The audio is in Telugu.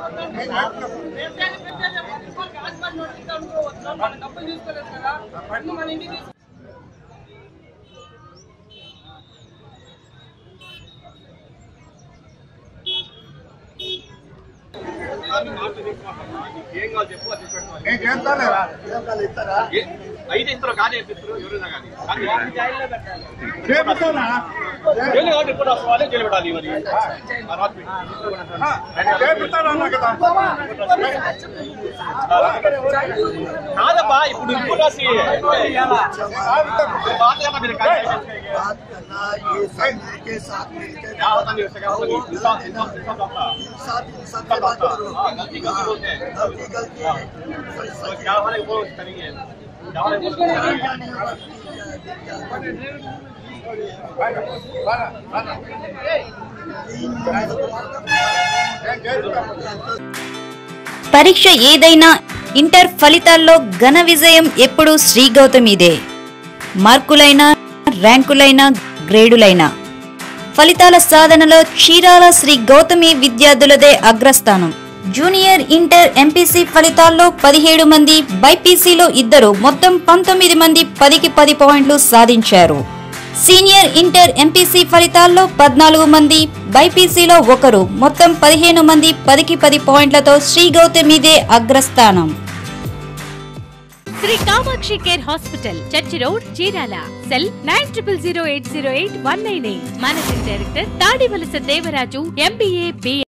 డబ్బులు తీసుకోలేదు కదా అన్ని మన ఇంటికి తీసుకు- ఏం కావాలి చెప్పు అది పెట్టుకోవాలి నేను చేస్తానురా అయితే ఇస్తారు కానీ ఇస్తారు ఎవరైనా కానీ కానీ చేపిస్తానా జైలు కాబట్టి ఇప్పుడు రాసుకోవాలి జైలు పెట్టాలి మరి ఆ రాత్రి పెట్టి. చేపిస్తాను అన్నా కదా కాదబ్బా ఇప్పుడు రిపోర్ట్ రాసి బాధ కదా మీరు కానీ बात करना ये सब मिलके साथ मिलकर क्या होता नहीं वैसे क्या होता नहीं इंसान इंसान इंसान होता साथ इंसान से बात करो हाँ, गलती गलती बोलते हैं गलती गलती है सही तो सही क्या वाले वो करेंगे क्या वाले वो करेंगे जाने वाला నేను చేస్తాను పరీక్ష ఏదైనా ఇంటర్ ఫలితాల్లో ఘన విజయం ఎప్పుడూ శ్రీ గౌతమిదే మార్కులైనా ర్యాంకులైనా గ్రేడులైనా ఫలితాల సాధనలో క్షీరాల శ్రీ గౌతమి విద్యార్థులదే అగ్రస్థానం జూనియర్ ఇంటర్ ఎంపీసీ ఫలితాల్లో పదిహేడు మంది బైపీసీలో ఇద్దరు మొత్తం పంతొమ్మిది మంది పదికి పది పాయింట్లు సాధించారు సీనియర్ ఇంటర్ ఎంపీసీ ఫలితాల్లో పద్నాలుగు మంది బైపీసీలో ఒకరు మొత్తం పదిహేను మంది పదికి పది పాయింట్లతో శ్రీ గౌతమిదే అగ్రస్థానం Sri Kamakshi care hospital church road Chirala cell nine triple zero eight zero eight one nine eight managing director Tadivalasa Devaraju MBA B